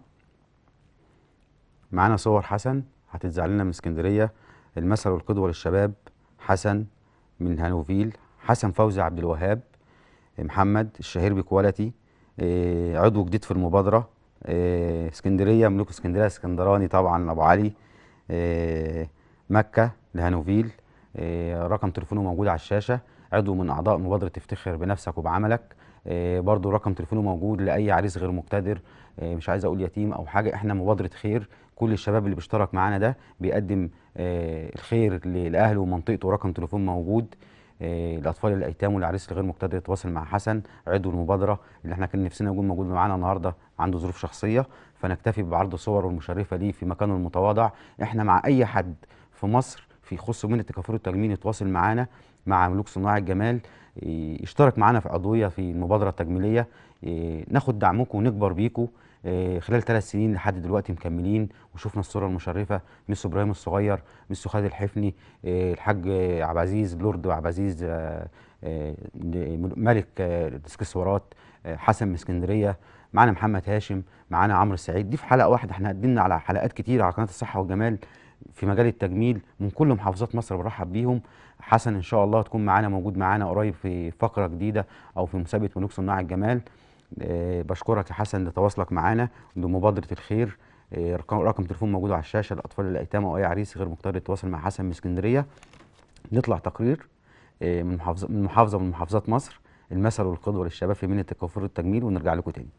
معانا صور حسن هتتذاع لنا من اسكندرية المثل والقدوة للشباب حسن من هانوفيل حسن فوزي عبد الوهاب محمد الشهير بكواليتي آه، عضو جديد في المبادرة آه، اسكندرية ملوك اسكندرية اسكندراني طبعا أبو علي آه، مكة لهانوفيل آه، رقم تليفونه موجود على الشاشة عضو من أعضاء مبادرة افتخر بنفسك وبعملك آه، برضو رقم تليفونه موجود لأي عريس غير مقتدر آه، مش عايز أقول يتيم أو حاجة إحنا مبادرة خير كل الشباب اللي بيشترك معانا ده بيقدم آه، الخير ل- لأهله ومنطقته ورقم تليفون موجود آه، الأطفال الأيتام والعريس الغير مقتدر يتواصل مع حسن عضو المبادرة اللي احنا كان نفسنا يكون موجود معانا النهارده عنده ظروف شخصية فنكتفي بعرض صوره المشرفة ليه في مكانه المتواضع احنا مع أي حد في مصر في يخص مهنة التكافل التجميل يتواصل معانا مع ملوك صناع الجمال إيه، يشترك معانا في عضوية في المبادرة التجميلية إيه، ناخد دعمكم ونكبر بيكم آه، خلال ثلاث سنين لحد دلوقتي مكملين وشفنا الصوره المشرفه ميسو ابراهيم الصغير ميسو خالد الحفني آه، الحاج آه، عبد العزيز لورد عبد العزيز آه، آه، ملك آه، الاكسسوارات آه، حسن من اسكندريه معانا محمد هاشم معانا عمرو السعيد دي في حلقه واحده احنا قدمنا على حلقات كتير على قناه الصحه والجمال في مجال التجميل من كل محافظات مصر برحب بيهم حسن ان شاء الله تكون معانا موجود معانا قريب في فقره جديده او في مسابقه ملوك صناع الجمال آه، بشكرك يا حسن لتواصلك معانا لمبادره الخير آه، رقم رقم تليفون موجود على الشاشه الاطفال الايتام او اي عريس غير مقتدر يتواصل مع حسن من اسكندريه نطلع تقرير آه، من محافظه من محافظه من محافظات مصر المثل والقدوه للشباب في مهنه التكافل والتجميل ونرجع لكم تاني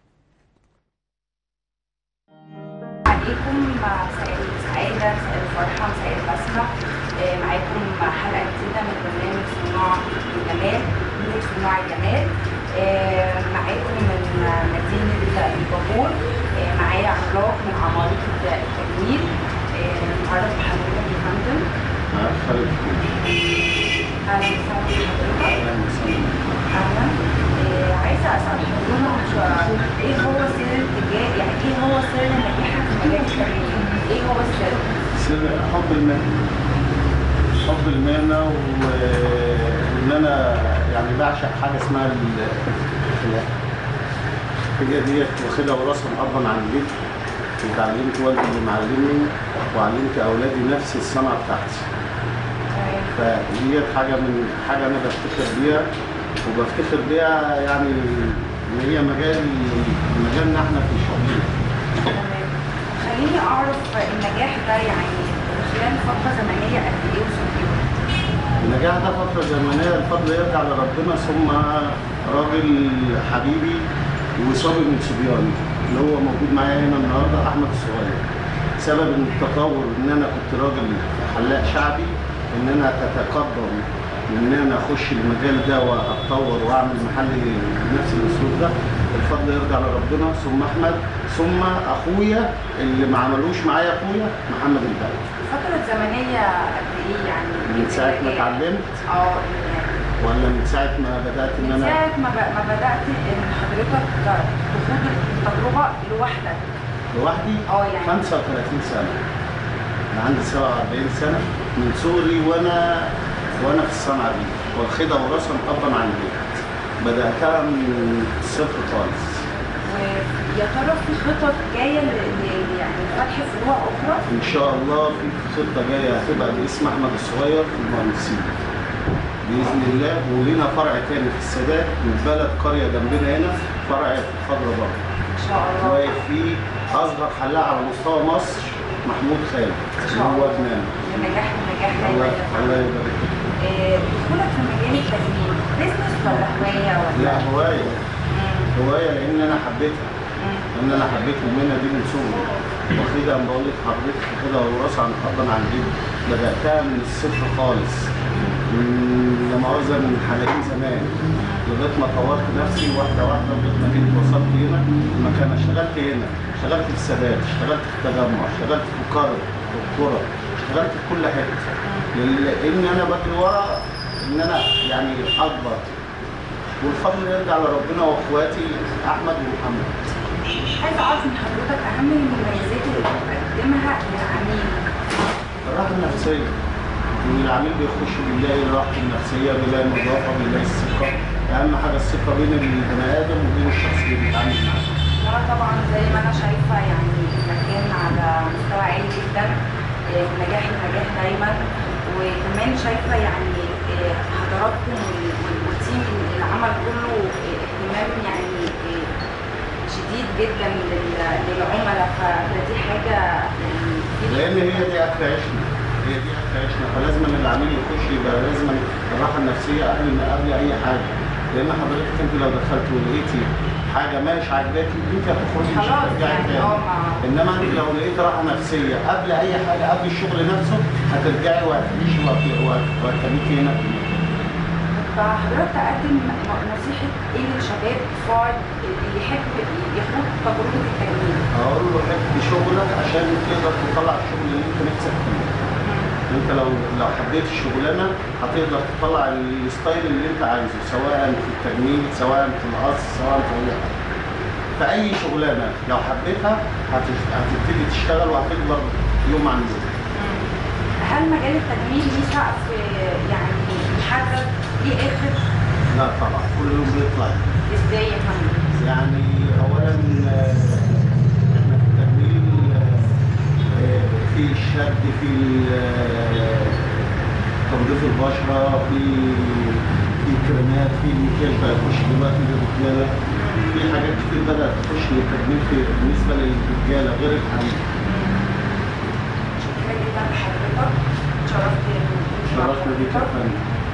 عليكم مساء السعادة مساء الفرحة مساء البسمة آه، معاكم حلقة جديدة من برنامج صناع الجمال ملوك صناع الجمال آه، معاكم من مدينة البابور آه، معايا عملاق من عمالقة التجميل آه، نتعرف بحضرتك يا فندم خالد أهلا وسهلا بحضرتك أهلا آه، عايزة أسأل حضرتك إيه هو سر الاتجاه يعني إيه هو سر نجاحك في مجال التجميل؟ إيه هو السر؟ سر حب المهنة حب المهنة وإن أنا يعني بعشق حاجة اسمها ال- الخلاق هي ديت واخدها وراثة من أبا عن جد وتعلمت والدي اللي معلمني وعلمت أولادي نفس الصنعة بتاعتي فديت حاجة من حاجة أنا بفتخر بيها وبفتخر بيها يعني إن هي مجال مجالنا إحنا في شغلنا تمام. خليني اعرف النجاح ده يعني خلال فتره زمنيه قد ايه وصلت له؟ النجاح ده فترة زمنية الفضل يرجع لربنا ثم راجل حبيبي وصبي من صبياني اللي هو موجود معايا هنا النهارده أحمد الصغير سبب إن التطور إن أنا كنت راجل حلاق شعبي إن أنا تتقدم إن أنا أخش المجال ده وأتطور وأعمل محل بنفس الأسلوب ده الفضل يرجع لربنا ثم أحمد ثم أخويا اللي ما عملوش معايا أخويا محمد البلد فتره زمنيه قد ايه يعني؟ من ساعة ما اتعلمت اه يعني ولا من ساعة ما بدأت إن من أنا ساعه ما, ب- ما بدات ان حضرتك تخوض التجربه لوحدك لوحدي اه يعني 35 سنة أنا عندي 47 سنة من صغري وأنا وأنا في الصنعة دي واخدها وراثة من أبا عن جد بدأتها من الصفر خالص ويا ترى في خطط جايه ل- ل- يعني فتح فروع اخرى؟ إن شاء الله في خطة جاية هتبقى باسم أحمد الصغير في المهندسين بإذن الله ولينا فرع تاني في السادات من بلد قرية جنبنا هنا فرع في خضرة برضه ان شاء الله واقف فيه أصغر حلاق على مستوى مصر محمود خالد اللي هو ابننا النجاح النجاح دايما الله يا فندم. الله يبارك فيك. آه، دخولك في مجال التجميل بيزنس ولا هوايه ولا لا هواية مم. هواية لأن أنا حبيتها مم. لأن أنا حبيت المهنة دي من صغري واخدها أنا بقول لك حضرتك واخدها وراثة عن أبا عن جد بدأتها من الصفر خالص من لا مؤاخذة من حلاقين زمان لغاية ما طورت نفسي واحدة واحدة لغاية ما جيت وصلت هنا المكان اشتغلت هنا اشتغلت في السادات اشتغلت في التجمع اشتغلت في القرى في القرى اشتغلت في كل حتة لأن أنا بجري ورا إن أنا يعني أكبر والفضل يرجع لربنا واخواتي احمد ومحمد عايزه اعرف من حضرتك اهم المميزات اللي بتقدمها للعميل الراحه النفسيه ان العميل بيخش بيلاقي الراحه النفسيه بيلاقي النظافه بيلاقي الثقه اهم حاجه الثقه بين البني ادم وبين الشخص اللي بيتعامل معاه وانا طبعا زي ما انا شايفه يعني المكان على مستوى عالي جدا آه، نجاح النجاح دايما وكمان شايفه يعني آه، حضراتكم وال- وال- والتيم العمل كله آه، اهتمام يعني آه، شديد جدا لل- للعملاء فدي حاجه يعني لان هي دي اكل عيشنا هي دي اكل عيشنا فلازم ان العميل يخش يبقى لازم الراحه النفسيه قبل ما قبل اي حاجه لان حضرتك انت لو دخلت ولقيتي حاجه مش عاجباكي انت هتخرجي مش خلاص هترجعي يعني تاني اه ما انما انت لو لقيت راحه نفسيه قبل اي حاجه قبل الشغل نفسه هترجعي وهتعيشي وهت- وهت- وهتخليكي هنا في المكان. فحضرتك تقدم ن- نصيحة ايه للشباب فار اللي يحب يخوض تجربة التجميل؟ اقول له حب شغلك عشان تقدر تطلع الشغل اللي انت نفسك فيه انت لو لو حبيت الشغلانه هتقدر تطلع الستايل اللي انت عايزه سواء في التجميل سواء في القص سواء في اي حاجه في اي شغلانه لو حبيتها هتش- هتبتدي تشتغل وهتكبر يوم عن يوم هل مجال التجميل ليه سقف يعني محدد ليه اخر لا طبعا كل يوم بيطلع ازاي يا فندم؟ يعني اولا آه، احنا في التجميل آه، آه، في الشد في آه، تنظيف البشره في في كريمات في مكياج بقى يخش دلوقتي للرجاله في حاجات كتير بدات تخش للتجميل في بالنسبه للرجاله غير الحريم شكرا جدا لحضرتك شرفت شرفنا بيك يا فندم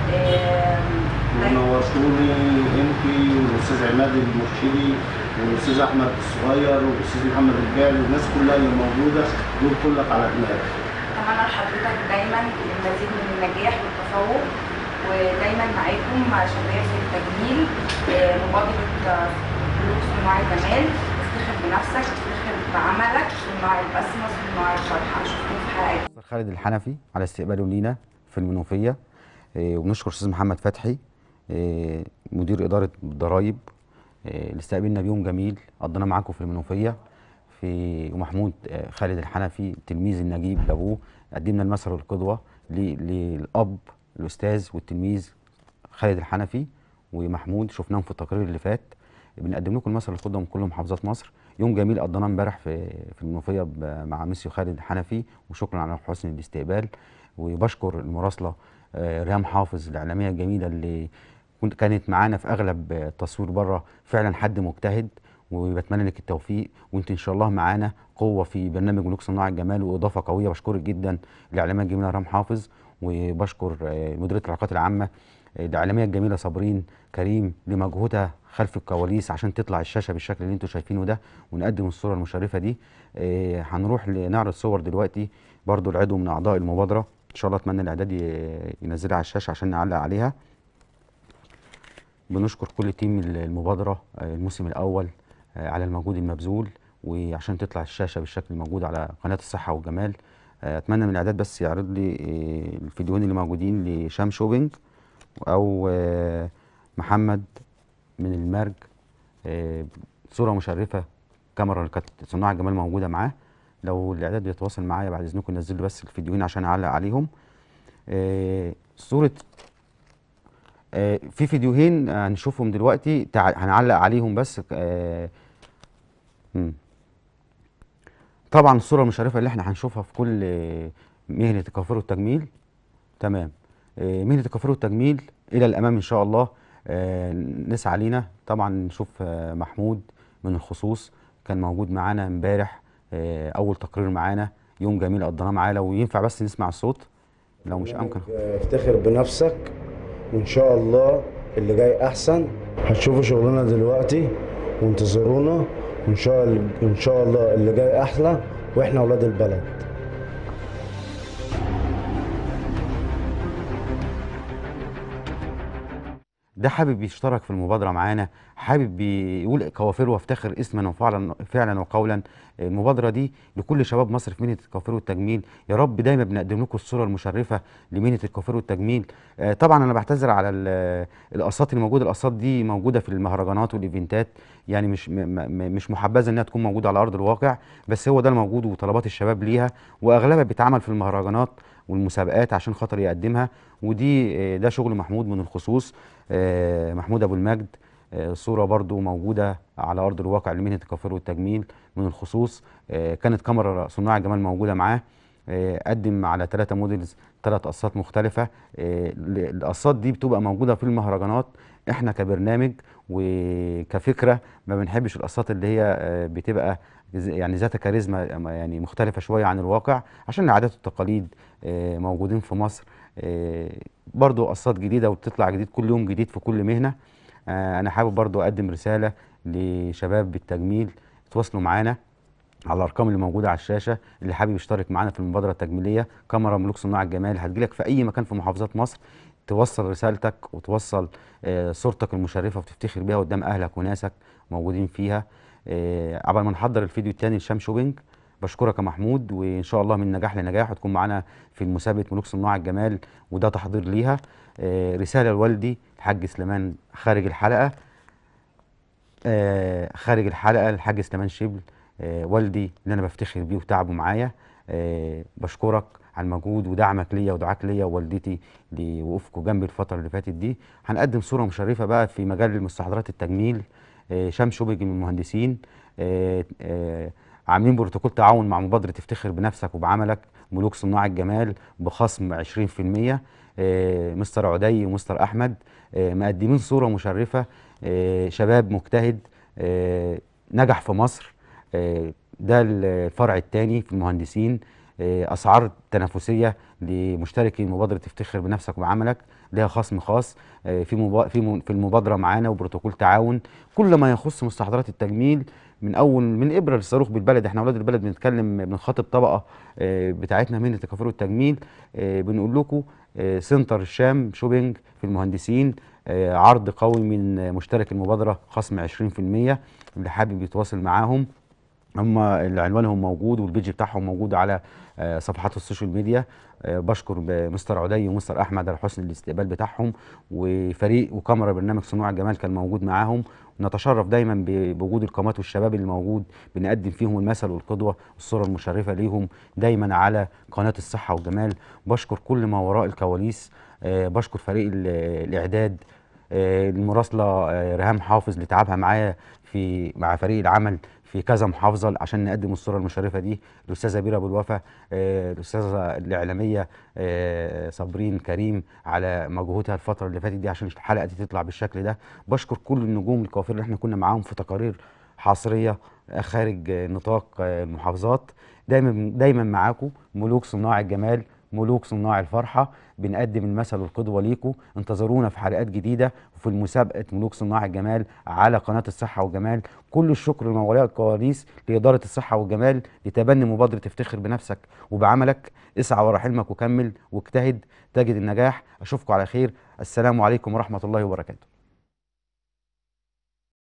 ونورتوني انت والاستاذ عماد المرشدي والاستاذ احمد الصغير والاستاذ محمد الجال والناس كلها اللي موجوده دول كلك على دماغي اتمنى لحضرتك دايما المزيد من النجاح والتفوق ودايما معاكم مع شباب في التجميل آه، مبادرة آه، بلوك صناع الجمال افتخر بنفسك افتخر بعملك صناع البسمة صناع الفرحة اشوفكم في حلقة جديدة. مستر خالد الحنفي على استقباله لينا في المنوفيه إيه، وبنشكر استاذ محمد فتحي إيه، مدير اداره الضرايب إيه، اللي استقبلنا بيوم جميل قضيناه معاكم في المنوفيه في ومحمود آه، خالد الحنفي التلميذ النجيب لابوه قدمنا المثل والقدوه ل- للاب الاستاذ والتلميذ خالد الحنفي ومحمود شفناهم في التقرير اللي فات بنقدم لكم المثل والقدوه من كل محافظات مصر يوم جميل قضيناه امبارح في في المنوفيه ب- مع ميسيو خالد الحنفي وشكرا على حسن الاستقبال وبشكر المراسله آه، ريهام حافظ الاعلاميه الجميله اللي كنت كانت معانا في اغلب آه، التصوير بره فعلا حد مجتهد وبتمنى لك التوفيق وانت ان شاء الله معانا قوه في برنامج ملوك صناع الجمال واضافه قويه بشكرك جدا الاعلاميه الجميله ريهام حافظ وبشكر آه، مديريه العلاقات العامه آه، الاعلاميه الجميله صابرين كريم لمجهودها خلف الكواليس عشان تطلع الشاشه بالشكل اللي انتم شايفينه ده ونقدم الصوره المشرفه دي آه، هنروح لنعرض صور دلوقتي برضو العضو من اعضاء المبادره ان شاء الله اتمنى الاعداد ي- ينزلها على الشاشه عشان نعلق عليها بنشكر كل تيم المبادره آه، الموسم الاول آه، على المجهود المبذول وعشان تطلع الشاشه بالشكل الموجود على قناه الصحه والجمال آه، اتمنى من الاعداد بس يعرض لي آه، الفيديوهين اللي موجودين لشام شوبينج او آه، محمد من المرج آه، صوره مشرفه كاميرا اللي كانت صناع الجمال موجوده معاه لو الاعداد بيتواصل معايا بعد اذنكم نزل لي بس الفيديوهين عشان اعلق عليهم آه، صوره آه، في فيديوهين آه، هنشوفهم دلوقتي تع... هنعلق عليهم بس آه، مم. طبعا الصوره المشرفه اللي احنا هنشوفها في كل آه، مهنه الكوافير والتجميل تمام آه، مهنه الكوافير والتجميل الى الامام ان شاء الله آه، نسعى لينا طبعا نشوف آه، محمود من الخصوص كان موجود معانا امبارح آه، اول تقرير معانا يوم جميل قضيناه معاه لو ينفع بس نسمع الصوت لو مش امكن افتخر بنفسك وان شاء الله اللي جاي احسن هتشوفوا شغلنا دلوقتي وانتظرونا وان شاء الله ان شاء الله اللي جاي احلى واحنا اولاد البلد ده حابب يشترك في المبادره معانا حابب يقول كوافير وافتخر اسما وفعلا فعلا وقولا المبادره دي لكل شباب مصر في مهنه الكوافير والتجميل يا رب دايما بنقدم لكم الصوره المشرفه لمهنه الكوافير والتجميل آه، طبعا انا بعتذر على ال- القصات اللي موجوده القصات دي موجوده في المهرجانات والايفنتات يعني مش م- م- مش محبذه انها تكون موجوده على ارض الواقع بس هو ده الموجود وطلبات الشباب ليها واغلبها بيتعمل في المهرجانات والمسابقات عشان خاطر يقدمها ودي آه، ده شغل محمود من الخصوص آه، محمود ابو المجد آه، صوره برضو موجوده على ارض الواقع لمهنه الكوافير والتجميل من الخصوص آه، كانت كاميرا صناع الجمال موجوده معاه آه، قدم على ثلاثة موديلز ثلاث قصات مختلفة آه، ال- القصات دي بتبقى موجودة في المهرجانات احنا كبرنامج وكفكرة ما بنحبش القصات اللي هي آه، بتبقى ز- يعني ذات كاريزما يعني مختلفة شوية عن الواقع عشان العادات والتقاليد آه، موجودين في مصر آه، برضو قصات جديدة وبتطلع جديد كل يوم جديد في كل مهنة آه، انا حابب برضو اقدم رسالة لشباب بالتجميل تواصلوا معانا على الارقام اللي موجوده على الشاشه اللي حابب يشترك معانا في المبادره التجميليه كاميرا ملوك صناع الجمال هتجيلك في اي مكان في محافظات مصر توصل رسالتك وتوصل آه، صورتك المشرفه وتفتخر بيها قدام اهلك وناسك موجودين فيها آه، عبال ما نحضر الفيديو الثاني لشام شوبينج بشكرك يا محمود وان شاء الله من نجاح لنجاح وتكون معانا في مسابقه ملوك صناع الجمال وده تحضير ليها آه، رساله لوالدي الحاج سليمان خارج الحلقه آه، خارج الحلقه الحاج سليمان شبل آه، والدي اللي انا بفتخر بيه وتعبه معايا آه، بشكرك على المجهود ودعمك ليا ودعاك ليا ووالدتي لوقوفكم جنبي الفتره اللي فاتت دي هنقدم صوره مشرفه بقى في مجال مستحضرات التجميل آه، شام شوبينج من المهندسين آه، آه، عاملين بروتوكول تعاون مع مبادره افتخر بنفسك وبعملك ملوك صناع الجمال بخصم 20% آه، مستر عدي ومستر احمد آه، مقدمين صوره مشرفه آه، شباب مجتهد آه، نجح في مصر آه، ده الفرع الثاني في المهندسين آه، اسعار تنافسيه لمشتركي مبادره افتخر بنفسك وبعملك ليها خصم خاص آه، في مبا- في م- في المبادره معانا وبروتوكول تعاون كل ما يخص مستحضرات التجميل من اول من ابره للصاروخ بالبلد احنا اولاد البلد بنتكلم بنخاطب طبقه آه، بتاعتنا مهنه التكافل والتجميل آه، بنقول لكم آه، سنتر الشام شوبينج في المهندسين آه، عرض قوي من آه، مشترك المبادره خصم 20% اللي حابب يتواصل معاهم هم عنوانهم موجود والبيج بتاعهم موجود على آه، صفحات السوشيال ميديا آه، بشكر ب- مستر عدي ومستر احمد على حسن الاستقبال بتاعهم وفريق وكاميرا برنامج صنوع الجمال كان موجود معاهم نتشرف دايما ب- بوجود القامات والشباب اللي موجود بنقدم فيهم المثل والقدوه والصوره المشرفه ليهم دايما على قناه الصحه والجمال بشكر كل ما وراء الكواليس آه، بشكر فريق ال- الاعداد آه، المراسله آه، ريهام حافظ اللي تعبها معايا في مع فريق العمل في كذا محافظه عشان نقدم الصوره المشرفه دي الاستاذه بيرا ابو الوفا آه، الاستاذه الاعلاميه آه، صابرين كريم على مجهودها الفتره اللي فاتت دي عشان الحلقه دي تطلع بالشكل ده بشكر كل النجوم الكوافير اللي احنا كنا معاهم في تقارير حصريه آه، خارج آه، نطاق آه، المحافظات دايما دايما معاكم ملوك صناع الجمال ملوك صناع الفرحة بنقدم المثل والقدوة ليكم انتظرونا في حلقات جديدة وفي المسابقة ملوك صناع الجمال على قناة الصحة والجمال كل الشكر لما وراء الكواليس لإدارة الصحة والجمال لتبني مبادرة افتخر بنفسك وبعملك اسعى ورا حلمك وكمل واجتهد تجد النجاح أشوفكم على خير السلام عليكم ورحمة الله وبركاته